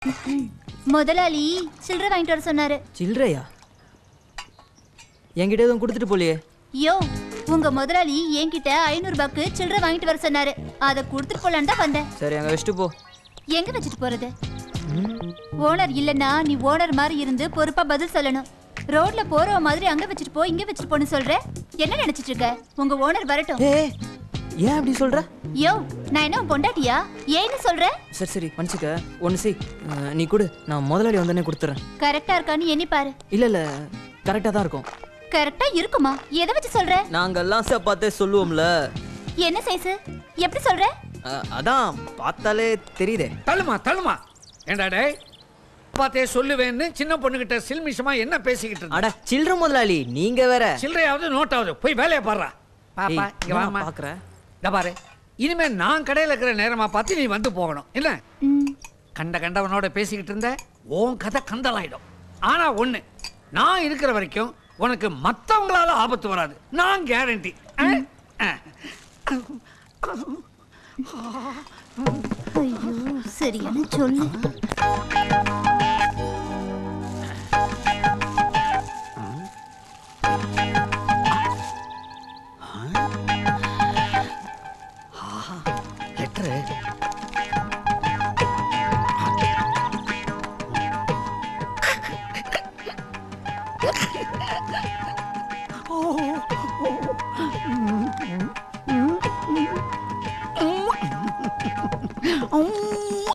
முதலாளி சில்லறை வாங்கிட்டு வர சொன்னாரு சில்லறையா என்கிட்ட எதுவும் கொடுத்துட்டு போலியே யோ உங்க முதலாளி என்கிட்ட ஐநூறு ரூபாய்க்கு சில்லறை வாங்கிட்டு வர சொன்னாரு அதை கொடுத்துட்டு போலான்னு தான் வந்தேன் சரி அங்கே வச்சுட்டு போ எங்க வச்சுட்டு போறது ஓனர் இல்லனா நீ ஓனர் மாதிரி இருந்து பொறுப்பா பதில் சொல்லணும் ரோட்ல போற மாதிரி அங்க வச்சுட்டு போ இங்க வச்சுட்டு போன்னு சொல்ற என்ன நினைச்சிட்டு இருக்க உங்க ஓனர் வரட்டும் ஏ ஏன் அப்படி சொல்ற யோ நான் என்ன உன் பொண்டாட்டியா ஏன்னு சொல்ற சரி சரி மன்னிச்சுக்க ஒன்று செய் அஹ், நீ கொடு நான் முதலாளி வந்தோடனே கொடுத்துட்றேன் கரெக்டா இருக்கான்னு எண்ணி பாரு இல்லை இல்லை கரெக்டாக தான் இருக்கும் கரெக்டா இருக்குமா எதை வச்சு சொல்ற நாங்கெல்லாம் சார் பார்த்தே சொல்லுவோம்ல என்ன சைஸ் எப்படி சொல்ற அஹ், அதான் பார்த்தாலே தெரியுதே தள்ளுமா தள்ளுமா ஏண்டா டேய் பார்த்தே சொல்லுவேன்னு சின்ன பொண்ணுகிட்ட சில்மிஷமா என்ன பேசிக்கிட்டு இருந்த அட சில்லற முதலாளி நீங்க வேற சில்லறையாவது நோட்டாவது போய் வேலையை பாடுறா பாப்பா ஏய், இங்க நான் வாமா பார்க்கறேன். இந்த பாரு இனிமே நான் கடையில இருக்கிற நேரமா பார்த்து நீ வந்து போகணும் இல்ல ம், கண்ட கண்டவனோட பேசிக்கிட்டு இருந்த உன் கதை கந்தலாயிடும் ஆனா ஒண்ணு நான் இருக்கிற வரைக்கும் உனக்கு மத்தவங்களால ஆபத்து வராது நான் கேரண்டி ஐயோ சரியான சொல்லு லெட்டரு